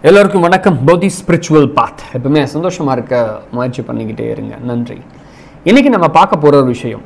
எல்லோருக்கும் வணக்கம் போதி ஸ்பிரிச்சுவல் பாத் எப்பவுமே சந்தோஷமா இருக்க முயற்சி பண்ணிக்கிட்டே இருங்க நன்றி இன்னைக்கு நம்ம பார்க்க போற ஒரு விஷயம்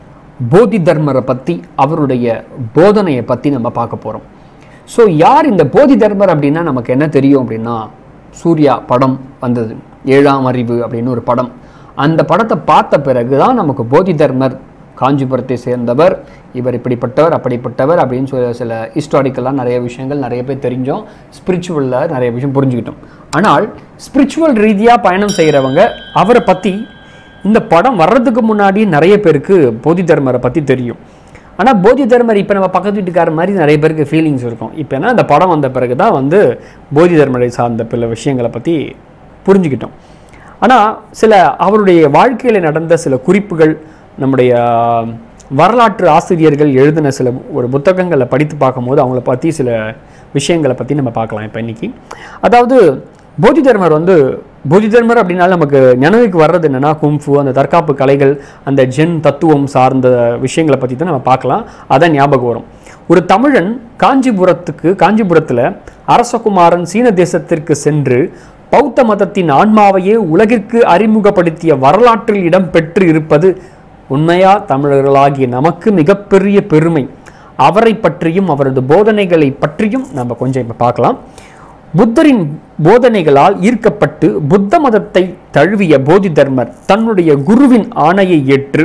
போதி தர்மரை பத்தி அவருடைய போதனையை பத்தி நம்ம பார்க்க போறோம் ஸோ யார் இந்த போதி தர்மர் அப்படின்னா நமக்கு என்ன தெரியும் அப்படின்னா சூர்யா படம் வந்தது ஏழாம் அறிவு அப்படின்னு ஒரு படம் அந்த படத்தை பார்த்த பிறகு தான் நமக்கு போதி தர்மர் காஞ்சிபுரத்தை சேர்ந்தவர் இவர் இப்படிப்பட்டவர் அப்படிப்பட்டவர் அப்படின்னு சொல்ல சில ஹிஸ்டாரிக்கலாக நிறைய விஷயங்கள் நிறைய பேர் தெரிஞ்சோம் ஸ்பிரிச்சுவலில் நிறைய விஷயம் புரிஞ்சுக்கிட்டோம் ஆனால் ஸ்பிரிச்சுவல் ரீதியாக பயணம் செய்கிறவங்க அவரை பற்றி இந்த படம் வர்றதுக்கு முன்னாடி நிறைய பேருக்கு போதி தர்மரை பற்றி தெரியும் ஆனால் போதி தர்மர் இப்போ நம்ம பக்கத்து வீட்டுக்கார மாதிரி நிறைய பேருக்கு ஃபீலிங்ஸ் இருக்கும் இப்போ என்ன அந்த படம் வந்த பிறகு தான் வந்து போதி தர்மரை சார்ந்த பல விஷயங்களை பற்றி புரிஞ்சுக்கிட்டோம் ஆனால் சில அவருடைய வாழ்க்கையில் நடந்த சில குறிப்புகள் நம்முடைய வரலாற்று ஆசிரியர்கள் எழுதின சில ஒரு புத்தகங்களை படித்து பார்க்கும்போது அவங்கள பற்றி சில விஷயங்களை பற்றி நம்ம பார்க்கலாம் இப்போ இன்னைக்கு அதாவது போதி தர்மர் வந்து போதி தர்மர் அப்படின்னால நமக்கு நினைவுக்கு வர்றது என்னன்னா கும்ஃபு அந்த தற்காப்பு கலைகள் அந்த ஜென் தத்துவம் சார்ந்த விஷயங்களை பற்றி தான் நம்ம பார்க்கலாம் அதான் ஞாபகம் வரும் ஒரு தமிழன் காஞ்சிபுரத்துக்கு காஞ்சிபுரத்தில் அரசகுமாரன் சீன தேசத்திற்கு சென்று பௌத்த மதத்தின் ஆன்மாவையே உலகிற்கு அறிமுகப்படுத்திய வரலாற்றில் இடம் பெற்று இருப்பது உண்மையா தமிழர்களாகிய நமக்கு மிகப்பெரிய பெருமை அவரை பற்றியும் அவரது போதனைகளை பற்றியும் நம்ம கொஞ்சம் இப்போ பார்க்கலாம் புத்தரின் போதனைகளால் ஈர்க்கப்பட்டு புத்த மதத்தை தழுவிய போதி தர்மர் தன்னுடைய குருவின் ஆணையை ஏற்று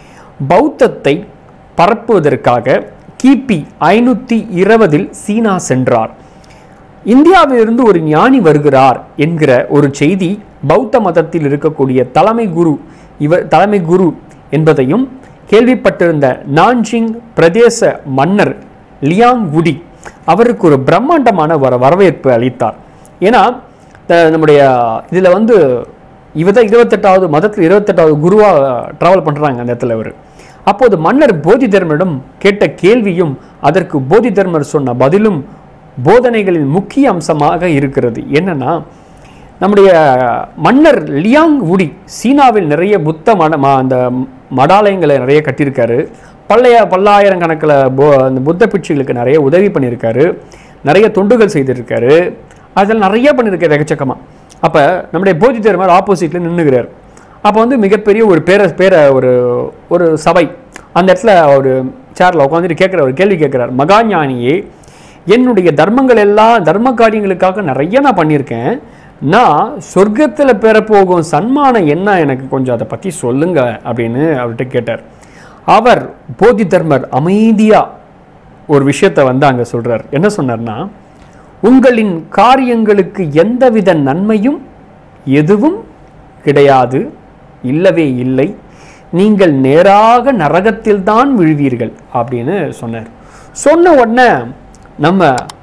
பௌத்தத்தை பரப்புவதற்காக கிபி ஐநூற்றி இருபதில் சீனா சென்றார் இந்தியாவிலிருந்து ஒரு ஞானி வருகிறார் என்கிற ஒரு செய்தி பௌத்த மதத்தில் இருக்கக்கூடிய தலைமை குரு இவர் தலைமை குரு என்பதையும் கேள்விப்பட்டிருந்த நான்ஜிங் பிரதேச மன்னர் லியாங் குடி அவருக்கு ஒரு பிரம்மாண்டமான வர வரவேற்பு அளித்தார் ஏன்னா த- நம்முடைய இதில் வந்து இவர் தான் இருபத்தெட்டாவது மதத்தில் இருபத்தெட்டாவது குருவாக ட்ராவல் பண்ணுறாங்க அந்த இடத்துல இவர் அப்போது மன்னர் போதி தர்மரிடம் கேட்ட கேள்வியும் அதற்கு போதி தர்மர் சொன்ன பதிலும் போதனைகளின் முக்கிய அம்சமாக இருக்கிறது என்னன்னா நம்முடைய மன்னர் லியாங் வுடி சீனாவில் நிறைய புத்த மட ம- அந்த மடாலயங்களை நிறைய கட்டியிருக்காரு பல்லைய பல்லாயிரக்கணக்கில் போ அந்த புத்த பிட்சுகளுக்கு நிறைய உதவி பண்ணியிருக்காரு நிறைய தொண்டுகள் செய்திருக்காரு அதில் நிறைய பண்ணியிருக்காரு எக்கச்சக்கமாக அப்போ நம்முடைய போதி தர்மர் ஆப்போசிட்டில் நின்றுகிறார் அப்போ வந்து மிகப்பெரிய ஒரு பேர பேர ஒரு ஒரு சபை அந்த இடத்துல ஒரு சேரில் உட்காந்துட்டு கேட்குற ஒரு கேள்வி கேட்குறார் மகாஞானியே என்னுடைய தர்மங்கள் எல்லாம் தர்ம காரியங்களுக்காக நிறைய நான் பண்ணியிருக்கேன் நான் சொர்க்கத்தில் பெறப்போகும் சன்மானம் என்ன எனக்கு கொஞ்சம் அதை பற்றி சொல்லுங்க அப்படின்னு அவர்கிட்ட கேட்டார் அவர் போதி தர்மர் அமைதியாக ஒரு விஷயத்தை வந்து அங்கே சொல்றார் என்ன சொன்னார்னா உங்களின் காரியங்களுக்கு எந்தவித நன்மையும் எதுவும் கிடையாது இல்லவே இல்லை நீங்கள் நேராக நரகத்தில்தான் விழுவீர்கள் அப்படின்னு சொன்னார் சொன்ன உடனே நம்ம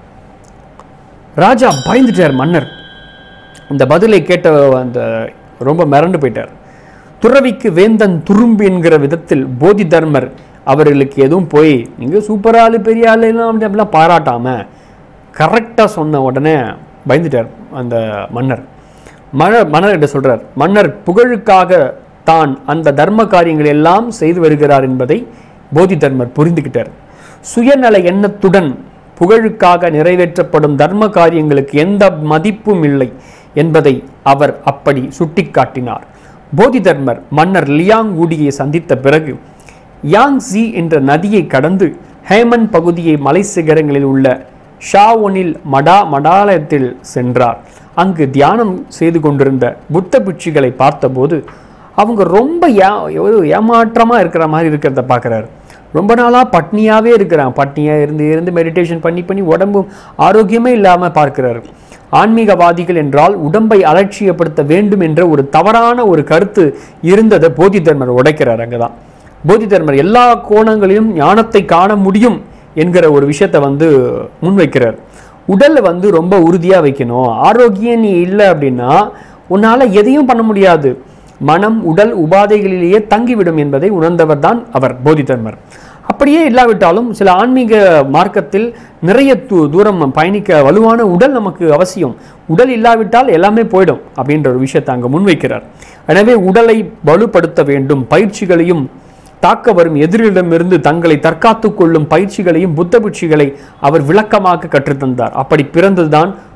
ராஜா பயந்துட்டார் மன்னர் இந்த பதிலை கேட்ட அந்த ரொம்ப மிரண்டு போயிட்டார் துறவிக்கு வேந்தன் துரும்பு என்கிற விதத்தில் போதி தர்மர் அவர்களுக்கு எதுவும் போய் நீங்கள் சூப்பர் ஆளு பெரிய ஆளு எல்லாம் அப்படி அப்படிலாம் பாராட்டாம கரெக்டாக சொன்ன உடனே பயந்துட்டார் அந்த மன்னர் மன்னர் மன்னர்கிட்ட சொல்றார் மன்னர் புகழுக்காக தான் அந்த தர்ம காரியங்களை எல்லாம் செய்து வருகிறார் என்பதை போதி தர்மர் புரிந்துகிட்டார் சுயநல எண்ணத்துடன் புகழுக்காக நிறைவேற்றப்படும் தர்ம காரியங்களுக்கு எந்த மதிப்பும் இல்லை என்பதை அவர் அப்படி சுட்டிக்காட்டினார் போதி தர்மர் மன்னர் லியாங் ஊடியை சந்தித்த பிறகு யாங்ஸி என்ற நதியை கடந்து ஹேமன் பகுதியை மலை சிகரங்களில் உள்ள ஷாவொனில் மடா மடாலயத்தில் சென்றார் அங்கு தியானம் செய்து கொண்டிருந்த புத்த பிட்சுகளை பார்த்தபோது அவங்க ரொம்ப ஏ ஒரு ஏமாற்றமாக இருக்கிற மாதிரி இருக்கிறத பார்க்குறாரு ரொம்ப நாளாக பட்னியாகவே இருக்கிறாங்க பட்னியாக இருந்து இருந்து மெடிடேஷன் பண்ணி பண்ணி உடம்பு ஆரோக்கியமே இல்லாமல் பார்க்கிறாரு ஆன்மீகவாதிகள் என்றால் உடம்பை அலட்சியப்படுத்த வேண்டும் என்ற ஒரு தவறான ஒரு கருத்து இருந்ததை போதி தர்மர் உடைக்கிறார் அங்கே தான் போதி தர்மர் எல்லா கோணங்களிலும் ஞானத்தை காண முடியும் என்கிற ஒரு விஷயத்தை வந்து முன்வைக்கிறார் உடலை வந்து ரொம்ப உறுதியாக வைக்கணும் ஆரோக்கியம் நீ இல்லை அப்படின்னா உன்னால் எதையும் பண்ண முடியாது மனம் உடல் உபாதைகளிலேயே தங்கிவிடும் என்பதை உணர்ந்தவர் தான் அவர் போதி தர்மர் அப்படியே இல்லாவிட்டாலும் சில ஆன்மீக மார்க்கத்தில் நிறைய தூ தூரம் பயணிக்க வலுவான உடல் நமக்கு அவசியம் உடல் இல்லாவிட்டால் எல்லாமே போயிடும் அப்படின்ற ஒரு விஷயத்தை அங்கே முன்வைக்கிறார் எனவே உடலை வலுப்படுத்த வேண்டும் பயிற்சிகளையும் தாக்க வரும் எதிரிடமிருந்து தங்களை தற்காத்துக் கொள்ளும் பயிற்சிகளையும் புத்த பிட்சுகளை அவர் விளக்கமாக கற்றுத்தந்தார் அப்படி பிறந்ததுதான்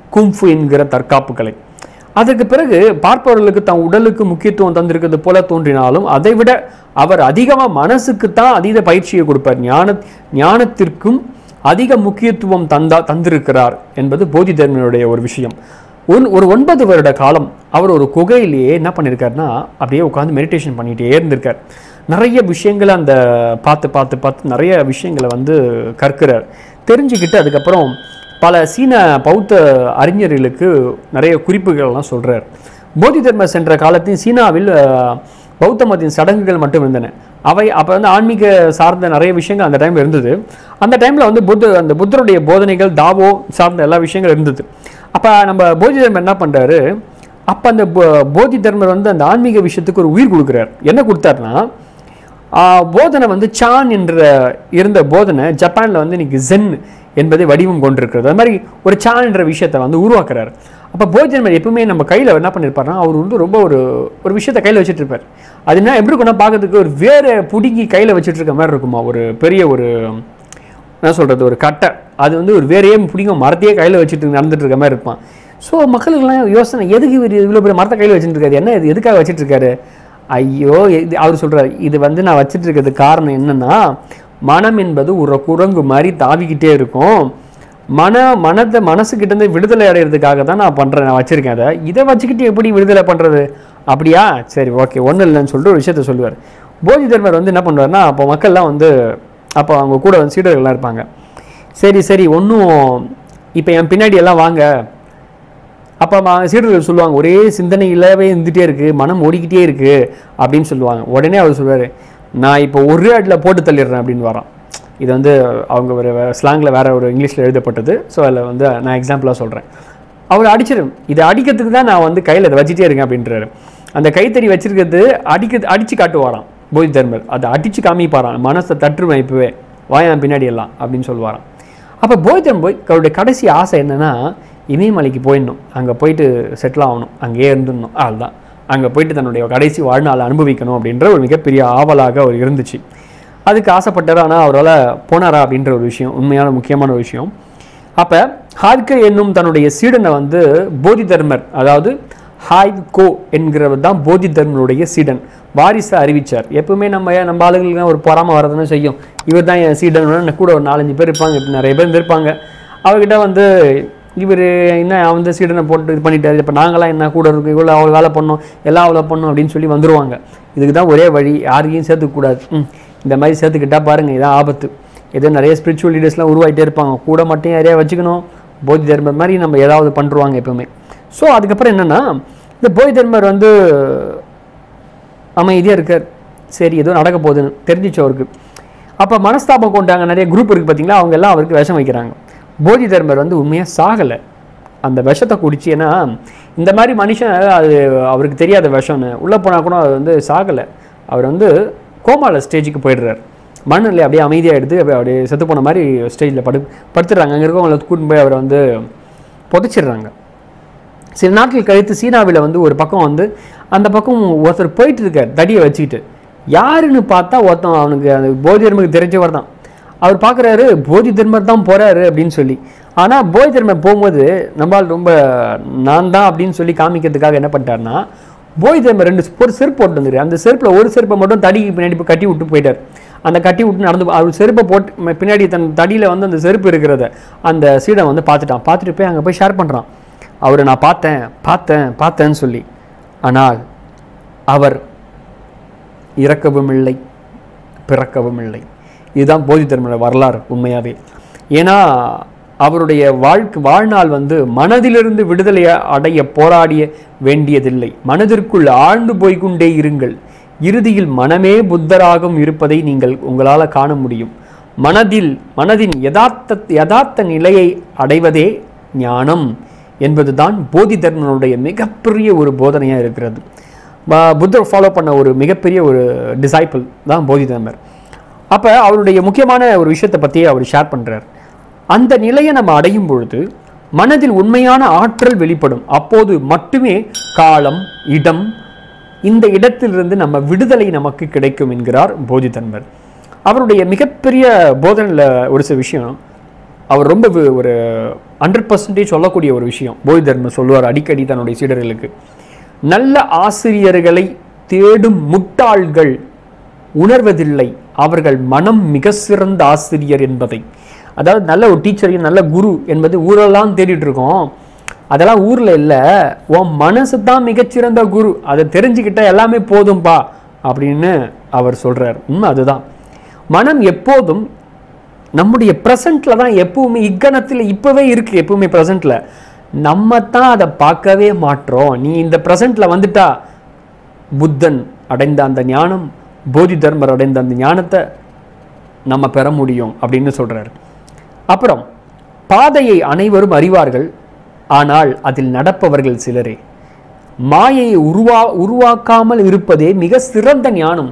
கும்ஃபு என்கிற தற்காப்பு கலை அதற்கு பிறகு பார்ப்பவர்களுக்கு தன் உடலுக்கு முக்கியத்துவம் தந்திருக்கிறது போல தோன்றினாலும் அதைவிட அவர் அதிகமாக மனசுக்கு தான் அதீத பயிற்சியை கொடுப்பார் ஞான ஞானத்திற்கும் அதிக முக்கியத்துவம் தந்தா தந்திருக்கிறார் என்பது போதி தர்மனுடைய ஒரு விஷயம் ஒன் ஒரு ஒன்பது வருட காலம் அவர் ஒரு குகையிலேயே என்ன பண்ணியிருக்காருன்னா அப்படியே உட்காந்து மெடிடேஷன் பண்ணிகிட்டே இருந்திருக்கார் நிறைய விஷயங்களை அந்த பார்த்து பார்த்து பார்த்து நிறைய விஷயங்களை வந்து கற்கிறார் தெரிஞ்சுக்கிட்டு அதுக்கப்புறம் பல சீன பௌத்த அறிஞர்களுக்கு நிறைய குறிப்புகள்லாம் சொல்கிறார் போதி தர்மர் சென்ற காலத்தில் சீனாவில் அஹ், பௌத்த மதத்தின் சடங்குகள் மட்டும் இருந்தன அவை அப்போ வந்து ஆன்மீக சார்ந்த நிறைய விஷயங்கள் அந்த டைமில் இருந்தது அந்த டைமில் வந்து புத்த அந்த புத்தருடைய போதனைகள் தாவோ சார்ந்த எல்லா விஷயங்கள் இருந்தது அப்போ நம்ம போதி தர்மர் என்ன பண்ணுறாரு அப்போ அந்த போ- போதி தர்மர் வந்து அந்த ஆன்மீக விஷயத்துக்கு ஒரு உயிர் கொடுக்குறார் என்ன கொடுத்தாருன்னா ஆஹ், போதனை வந்து சான் என்ற இருந்த போதனை ஜப்பானில் வந்து இன்னைக்கு ஜென் என்பதை வடிவம் கொண்டிருக்கிறது அது மாதிரி ஒரு சான் என்ற விஷயத்தை வந்து உருவாக்குறாரு அப்போ போஜன்மர் எப்பவுமே நம்ம கையில் என்ன பண்ணியிருப்பாருன்னா அவர் வந்து ரொம்ப ஒரு ஒரு விஷயத்தை கையில் வச்சுட்டு இருப்பார் அது என்ன எப்படி இருக்கும்னா பார்க்கறதுக்கு ஒரு வேற புடுங்கி கையில் வச்சுட்டு இருக்க மாதிரி இருக்குமா ஒரு பெரிய ஒரு என்ன சொல்கிறது ஒரு கட்டை அது வந்து ஒரு வேறையே பிடிங்க மரத்தையே கையில் வச்சுட்டு நடந்துட்டு இருக்க மாதிரி இருப்பான் ஸோ மக்களுக்கெல்லாம் யோசனை எதுக்கு இவர் இவ்வளோ பெரிய மரத்தை கையில் வச்சுட்டு இருக்காரு என்ன இது எதுக்காக வச்சுட்டு இருக்காரு ஐயோ இது அவர் சொல்றாரு இது வந்து நான் வச்சுட்டு இருக்கிறதுக்கு காரணம் என்னன்னா மனம் என்பது ஒரு குரங்கு மாதிரி தாவிக்கிட்டே இருக்கும் மன மனத்தை மனசுக்கிட்ட இருந்து விடுதலை அடைகிறதுக்காக தான் நான் பண்ணுறேன் நான் வச்சுருக்கேன் அதை இதை வச்சுக்கிட்டு எப்படி விடுதலை பண்ணுறது அப்படியா சரி ஓகே ஒன்றும் இல்லைன்னு சொல்லிட்டு ஒரு விஷயத்த சொல்லுவார் போதி தர்மர் வந்து என்ன பண்ணுவார்னா அப்போ மக்கள்லாம் வந்து அப்போ அவங்க கூட வந்து சீடர்கள்லாம் இருப்பாங்க சரி சரி ஒன்றும் இப்போ என் பின்னாடி எல்லாம் வாங்க அப்போ மா- சீடர்கள் சொல்லுவாங்க ஒரே சிந்தனையிலவே இருந்துகிட்டே இருக்குது மனம் ஓடிக்கிட்டே இருக்குது அப்படின்னு சொல்லுவாங்க உடனே அவர் சொல்லுவார் நான் இப்போ ஒரு அடியில் போட்டு தள்ளிடுறேன் அப்படின்னு வரான் இது வந்து அவங்க ஒரு ஸ்லாங்கில் வேற ஒரு இங்கிலீஷில் எழுதப்பட்டது ஸோ அதில் வந்து நான் எக்ஸாம்பிளாக சொல்கிறேன் அவர் அடிச்சிடும் இதை அடிக்கிறதுக்கு தான் நான் வந்து கையில் இதை வச்சுட்டே இருக்கேன் அப்படின்றாரு அந்த கைத்தறி வச்சிருக்கிறது அடிக்க அடித்து காட்டுவாராம் போதி தர்மர் அதை அடித்து காமிப்பாராம் மனசை தட்டுருவேன் இப்போவே வாயான் பின்னாடி எல்லாம் அப்படின்னு சொல்லுவாராம் அப்போ போதி தர்மர் போய் அவருடைய கடைசி ஆசை என்னன்னா இமயமலைக்கு போயிடணும் அங்கே போயிட்டு செட்டில் ஆகணும் அங்கேயே இருந்துடணும் அதுதான் அங்கே போயிட்டு தன்னுடைய கடைசி வாழ்நாளை அனுபவிக்கணும் அப்படின்ற ஒரு மிகப்பெரிய ஆவலாக அவர் இருந்துச்சு அதுக்கு ஆசைப்பட்டார் ஆனால் அவரால் போனாரா அப்படின்ற ஒரு விஷயம் உண்மையான முக்கியமான ஒரு விஷயம் அப்போ ஹாத்கே என்னும் தன்னுடைய சீடனை வந்து போதி தர்மர் அதாவது ஹாய் கோ என்கிறவர் தான் போதி தர்மருடைய சீடன் வாரிசை அறிவிச்சார் எப்பவுமே நம்ம நம்ம ஆளுங்களுக்கு ஒரு பொறாம வரதுன்னு செய்யும் இவர் தான் என் சீடன் கூட ஒரு நாலஞ்சு பேர் இருப்பாங்க இப்ப நிறைய பேர் இருப்பாங்க அவர்கிட்ட வந்து இவர் என்ன வந்து சீடனை போட்டு இது பண்ணிட்டாரு இப்போ நாங்களாம் என்ன கூட இருக்கு இவ்வளோ அவ்வளோ வேலை பண்ணோம் எல்லாம் அவ்வளோ பண்ணோம் அப்படின்னு சொல்லி வந்துருவாங்க இதுக்கு தான் ஒரே வழி யாரையும் சேர்த்துக்கூடாது ம் இந்த மாதிரி சேர்த்துக்கிட்டா பாருங்க இதான் ஆபத்து ஏதோ நிறைய ஸ்பிரிச்சுவல் லீடர்ஸ்லாம் உருவாகிட்டே இருப்பாங்க கூட மட்டும் யாரையா வச்சுக்கணும் போதி தர்மர் மாதிரி நம்ம ஏதாவது பண்ணுருவாங்க எப்பவுமே ஸோ அதுக்கப்புறம் என்னன்னா இந்த போதி தர்மர் வந்து அமைதியாக இருக்கார் சரி ஏதோ நடக்க போகுதுன்னு தெரிஞ்சிச்சு அவருக்கு அப்போ மனஸ்தாபம் கொண்டாங்க நிறைய குரூப் இருக்குது பார்த்தீங்களா அவங்க எல்லாம் அவருக்கு விஷம் வைக்கிறாங்க போதி தர்மர் வந்து உண்மையாக சாகலை அந்த விஷத்தை குடிச்சு ஏன்னா இந்த மாதிரி மனுஷன் அது அவருக்கு தெரியாத விஷம்னு உள்ளே போனால் கூட அது வந்து சாகலை அவர் வந்து கோமால ஸ்டேஜுக்கு போயிடுறாரு மண்ணில் அப்படியே அமைதியாக எடுத்து அப்படியே அப்படியே செத்து போன மாதிரி ஸ்டேஜில் படு படுத்துடுறாங்க அங்கே இருக்கவங்களை கூட்டின்னு போய் அவரை வந்து புதைச்சிடுறாங்க சில நாட்கள் கழித்து சீனாவில் வந்து ஒரு பக்கம் வந்து அந்த பக்கம் ஒருத்தர் போயிட்டு இருக்கார் தடியை வச்சுக்கிட்டு யாருன்னு பார்த்தா ஒருத்தன் அவனுக்கு அந்த போதி தர்மருக்கு தெரிஞ்சவர் தான் அவர் பார்க்குறாரு போதி தர்மர் தான் போறாரு அப்படின்னு சொல்லி ஆனால் போதி தர்மர் போகும்போது நம்மால் ரொம்ப நான் தான் அப்படின்னு சொல்லி காமிக்கிறதுக்காக என்ன பண்ணிட்டாருன்னா போதி தர்மர் ரெண்டு ஒரு செருப்பு போட்டு வந்துரு அந்த செருப்பில் ஒரு செருப்பை மட்டும் தடிக்கு பின்னாடி போய் கட்டி விட்டு போயிட்டார் அந்த கட்டி விட்டு நடந்து போ- அவர் செருப்பை போட்டு ம- பின்னாடி தன் தடியில் வந்து அந்த செருப்பு இருக்கிறத அந்த சீடன் வந்து பார்த்துட்டான் பார்த்துட்டு போய் அங்கே போய் ஷேர் பண்ணுறான் அவரை நான் பார்த்தேன் பார்த்தேன் பார்த்தேன்னு சொல்லி ஆனால் அவர் இறக்கவும் இல்லை பிறக்கவும் இல்லை இதுதான் போதி தர்ம வரலாறு உண்மையாகவே ஏன்னா அவருடைய வாழ்க்கை வாழ்நாள் வந்து மனதிலிருந்து விடுதலை அடைய போராடிய வேண்டியதில்லை மனதிற்குள் ஆழ்ந்து போய்க்கொண்டே இருங்கள் இறுதியில் மனமே புத்தராகவும் இருப்பதை நீங்கள் உங்களால் காண முடியும் மனதில் மனதின் யதார்த்த யதார்த்த நிலையை அடைவதே ஞானம் என்பதுதான் போதி தர்மனுடைய மிகப்பெரிய ஒரு போதனையாக இருக்கிறது ப- புத்தர் ஃபாலோ பண்ண ஒரு மிகப்பெரிய ஒரு டிசைபிள் தான் போதி தர்மர் அப்போ அவருடைய முக்கியமான ஒரு விஷயத்தை பற்றி அவர் ஷேர் பண்ணுறார் அந்த நிலையை நம்ம அடையும் பொழுது மனதில் உண்மையான ஆற்றல் வெளிப்படும் அப்போது மட்டுமே காலம் இடம் இந்த இடத்திலிருந்து நம்ம விடுதலை நமக்கு கிடைக்கும் என்கிறார் போதி தர்மர் அவருடைய மிகப்பெரிய போதனையில் ஒரு சில விஷயம் அவர் ரொம்ப வி- ஒரு ஹண்ட்ரட் பர்சன்டேஜ் சொல்லக்கூடிய ஒரு விஷயம் போதி தர்மர் சொல்லுவார் அடிக்கடி தன்னுடைய சீடர்களுக்கு நல்ல ஆசிரியர்களை தேடும் முட்டாள்கள் உணர்வதில்லை அவர்கள் மனம் மிக சிறந்த ஆசிரியர் என்பதை அதாவது நல்ல ஒரு டீச்சரையும் நல்ல குரு என்பது ஊரெல்லாம் தேடிட்டு இருக்கோம் அதெல்லாம் ஊரில் இல்லை உன் மனசு தான் மிகச்சிறந்த குரு அதை தெரிஞ்சுக்கிட்டா எல்லாமே போதும்பா அப்படின்னு அவர் சொல்றார் உண்மை அதுதான் மனம் எப்போதும் நம்முடைய ப்ரெசண்ட்ல தான் எப்பவுமே இக்கணத்தில் இப்போவே இருக்கு எப்பவுமே ப்ரெசண்ட்ல நம்ம தான் அதை பார்க்கவே மாட்டோம் நீ இந்த ப்ரெசண்ட்ல வந்துட்டா புத்தன் அடைந்த அந்த ஞானம் போதி தர்மர் அடைந்த அந்த ஞானத்தை நம்ம பெற முடியும் அப்படின்னு சொல்றாரு அப்புறம் பாதையை அனைவரும் அறிவார்கள் ஆனால் அதில் நடப்பவர்கள் சிலரே மாயையை உருவா உருவாக்காமல் இருப்பதே மிக சிறந்த ஞானம்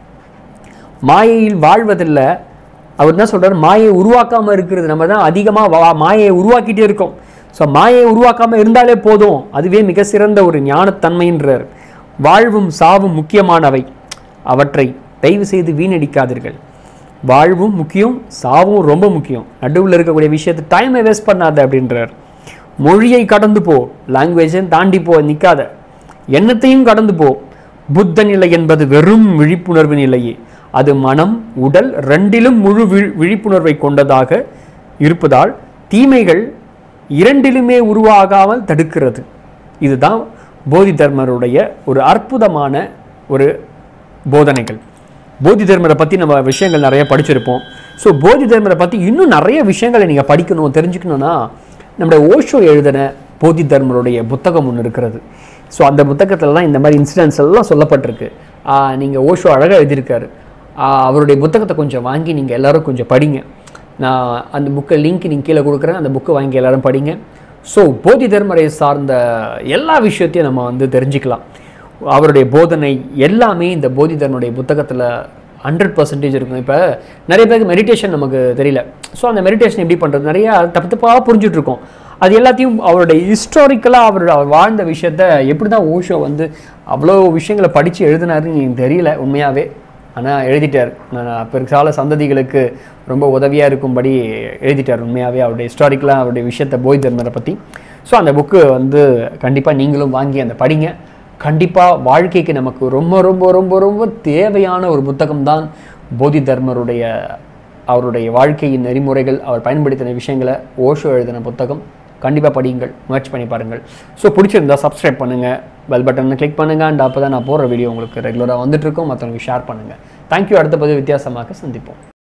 மாயையில் வாழ்வதில்ல அவர் என்ன சொல்றாரு மாயையை உருவாக்காம இருக்கிறது நம்ம தான் அதிகமாக மாயையை உருவாக்கிட்டே இருக்கோம் ஸோ மாயையை உருவாக்காம இருந்தாலே போதும் அதுவே மிக சிறந்த ஒரு ஞானத்தன்மைன்றார் வாழ்வும் சாவும் முக்கியமானவை அவற்றை தயவு செய்து வீணடிக்காதீர்கள் வாழ்வும் முக்கியம் சாவும் ரொம்ப முக்கியம் நடுவில் இருக்கக்கூடிய விஷயத்தை டைமை வேஸ்ட் பண்ணாத அப்படின்றார் மொழியை கடந்து போ லாங்குவேஜையும் தாண்டி போ நிற்காத எண்ணத்தையும் கடந்து போ புத்த நிலை என்பது வெறும் விழிப்புணர்வு நிலையே அது மனம் உடல் ரெண்டிலும் முழு விழி- விழிப்புணர்வை கொண்டதாக இருப்பதால் தீமைகள் இரண்டிலுமே உருவாகாமல் தடுக்கிறது இதுதான் போதி தர்மருடைய ஒரு அற்புதமான ஒரு போதனைகள் போதி தர்மரை பற்றி நம்ம விஷயங்கள் நிறைய படிச்சிருப்போம் ஸோ போதி தர்மரை பற்றி இன்னும் நிறைய விஷயங்களை நீங்கள் படிக்கணும் தெரிஞ்சுக்கணும்னா நம்முடைய ஓஷோ எழுதின போதி தர்மருடைய புத்தகம் ஒன்று இருக்கிறது ஸோ அந்த புத்தகத்துலலாம் இந்த மாதிரி இன்சிடென்ட்ஸ் எல்லாம் சொல்லப்பட்டிருக்கு நீங்கள் ஓஷோ அழகாக எழுதியிருக்காரு ஆஹ் அவருடைய புத்தகத்தை கொஞ்சம் வாங்கி நீங்கள் எல்லாரும் கொஞ்சம் படிங்க நான் அந்த புக்கை லிங்க் நீங்கள் கீழே கொடுக்குறேன் அந்த புக்கை வாங்கி எல்லாரும் படிங்க ஸோ போதி தர்மரை சார்ந்த எல்லா விஷயத்தையும் நம்ம வந்து தெரிஞ்சுக்கலாம் அவருடைய போதனை எல்லாமே இந்த போதி தர்மருடைய புத்தகத்தில் ஹண்ட்ரட் பர்சன்டேஜ் இருக்கும் இப்போ நிறைய பேருக்கு மெடிடேஷன் நமக்கு தெரியல ஸோ அந்த மெடிடேஷன் எப்படி பண்ணுறது நிறைய தப்பு தப்பாக புரிஞ்சுட்டு இருக்கோம் அது எல்லாத்தையும் அவருடைய ஹிஸ்டாரிக்கலாக அவர் அவர் வாழ்ந்த விஷயத்த எப்படி தான் ஓஷோ வந்து அவ்வளோ விஷயங்களை படித்து எழுதினாருன்னு எனக்கு தெரியல உண்மையாகவே ஆனால் எழுதிட்டார் நான் பிற்கால சந்ததிகளுக்கு ரொம்ப உதவியாக இருக்கும்படி எழுதிட்டார் உண்மையாகவே அவருடைய ஹிஸ்டாரிக்கலாக அவருடைய விஷயத்தை போய் தர்மரை பற்றி ஸோ அந்த புக்கு வந்து கண்டிப்பாக நீங்களும் வாங்கி அந்த படிங்க கண்டிப்பாக வாழ்க்கைக்கு நமக்கு ரொம்ப ரொம்ப ரொம்ப ரொம்ப தேவையான ஒரு புத்தகம் தான் போதி தர்மருடைய அவருடைய வாழ்க்கையின் நெறிமுறைகள் அவர் பயன்படுத்தின விஷயங்களை ஓஷோ எழுதின புத்தகம் கண்டிப்பாக படியுங்கள் முயற்சி பண்ணி பாருங்கள் ஸோ பிடிச்சிருந்தா சப்ஸ்கிரைப் பண்ணுங்கள் பெல் பட்டனை கிளிக் பண்ணுங்கள் அண்ட் அப்போ தான் நான் போடுற வீடியோ உங்களுக்கு ரெகுலராக வந்துட்டு இருக்கும் மற்றவங்களுக்கு ஷேர் பண்ணுங்கள் தேங்க்யூ அடுத்த பதிவு வித்தியாசமாக சந்திப்போம்